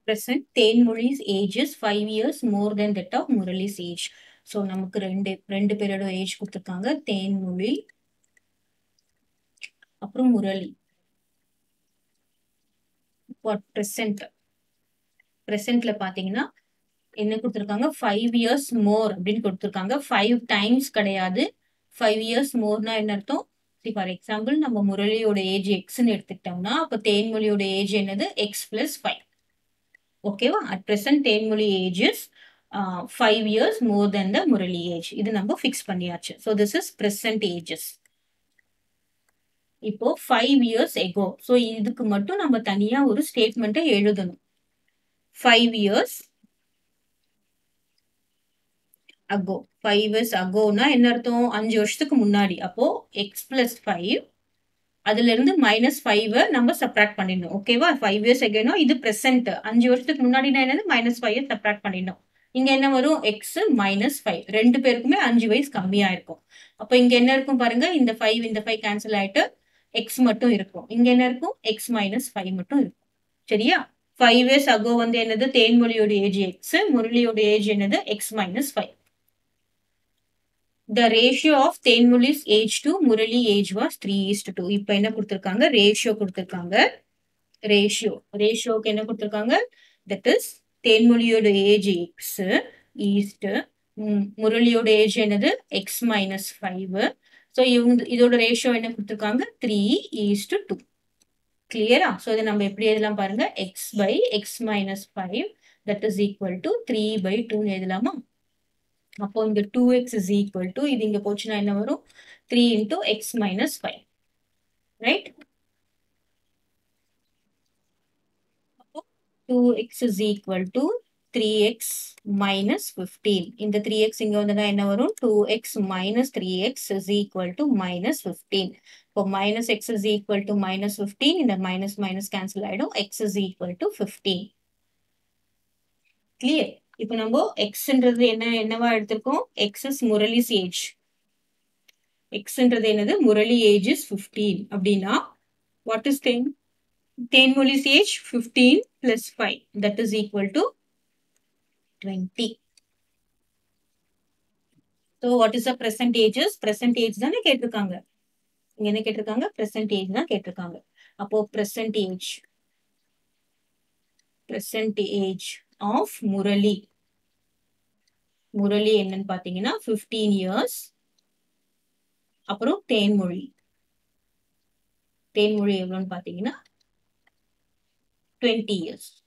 present தேன்மொழி's age is five years more than that of முரளி's age so நமக்கு ரெண்டு ரெண்டு பேரோட ஏஜ் கொடுத்துருக்காங்க தேன்மொழி அப்புறம் முரளி ஃபார் ப்ரெசன்ட் ப்ரெசன்ட்ல பாத்தீங்கன்னா என்ன கொடுத்துருக்காங்க ஃபைவ் இயர்ஸ் மோர் அப்படின்னு கொடுத்துருக்காங்க ஃபைவ் டைம்ஸ் கிடையாது ஃபைவ் இயர்ஸ் மோர்னா என்ன அர்த்தம் ஃபார் எக்ஸாம்பிள் நம்ம முரளியோட ஏஜ் எக்ஸ்ன்னு எடுத்துக்கிட்டோம்னா அப்போ தேன்மொழியோட ஏஜ் என்னது எக்ஸ் பிளஸ் ஃபைவ் ஓகேவா at present Thenmozhi age is five years more than the Murali age இது நம்ம ஃபிக்ஸ் பண்ணியாச்சு so this is present age is இப்போ ஃபைவ் இயர்ஸ் எகோ ஸோ இதுக்கு மட்டும் நம்ம தனியா ஒரு ஸ்டேட்மெண்ட்டை எழுதணும் five years ago five years அகோனா என்ன அர்த்தம் அஞ்சு வருஷத்துக்கு முன்னாடி அப்போ எக்ஸ் பிளஸ் ஃபைவ் அதுல இருந்து மைனஸ் ஃபைவ் நம்ம சப்ராக்ட் பண்ணிடணும் ஓகேவா ஃபைவ் இயர்ஸ் எகேனோ இது ப்ரெசென்ட் அஞ்சு வருஷத்துக்கு முன்னாடினா என்னது மைனஸ் ஃபைவ் சப்ராக்ட் பண்ணிடணும் இங்க என்ன வரும் எக்ஸ் மைனஸ் ஃபைவ் ரெண்டு பேருக்குமே அஞ்சு வயசு கம்மியா இருக்கும் அப்போ இங்க என்ன இருக்கும் பாருங்க இந்த ஃபைவ் இந்த ஃபைவ் கேன்சல் ஆயிட்டு எக்ஸ் மட்டும் இருக்கும் இங்க என்ன இருக்கும் எக்ஸ் மைனஸ் ஃபைவ் மட்டும் இருக்கும் சரியா ஃபைவ் இயர்ஸ் அகோ வந்து என்னது தேன்மொழியோட ஏஜ் எக்ஸ் முரளியோட ஏஜ் என்னது x minus five the ratio of Thenmozhi's age to Murali age was three is to two இப்போ என்ன கொடுத்துருக்காங்க ரேஷியோ கொடுத்துருக்காங்க ரேஷியோ ரேஷியோக்கு என்ன கொடுத்துருக்காங்க தட் இஸ் தேன்மொழியோட ஏஜ் எக்ஸ் ஈஸ்ட் முரளியோட ஏஜ் என்னது எக்ஸ் மைனஸ் ஃபைவ் ஸோ இவங்க இதோட ரேஷியோ என்ன கொடுத்துருக்காங்க த்ரீ ஈஸ்ட் டூ கிளியரா ஸோ இதை நம்ம எப்படி எழுதலாம் பாருங்க x by x minus five that is equal to three by டூன்னு எழுதலாமா அப்போ இந்த two x is equal to இது இங்க போச்சுன்னா என்ன வரும் three into x minus five right அப்போ two x is equal to three x minus fifteen இந்த த்ரீ எக்ஸ் இங்க வந்தனா என்ன வரும் two x minus three x is equal to minus fifteen இப்போ minus x is equal to minus fifteen இந்த minus minus cancel ஆயிடும் x is equal to fifteen clear இப்போ நம்ம எக்ஸ்ன்றது என்ன என்னவா எடுத்திருக்கோம் எக்ஸ் இஸ் முரளிஸ் ஏஜ் எக்ஸ்ன்றது என்னது முரளி ஏஜ் இஸ் ஃபிஃப்டீன் அப்படின்னா what is ten Thenmozhi's age fifteen plus five that is equal to twenty so what is the present ages present age தானே கேட்டிருக்காங்க இங்க என்ன கேட்டிருக்காங்க ப்ரெசன்ட் ஏஜ் தான் கேட்டிருக்காங்க அப்போ present age present age of Murali Murali என்னன்னு பாத்தீங்கன்னா பிப்டீன் இயர்ஸ் அப்புறம் தேன்மொழி தேன்மொழி எவ்வளோன்னு பாத்தீங்கன்னா டுவெண்ட்டி இயர்ஸ்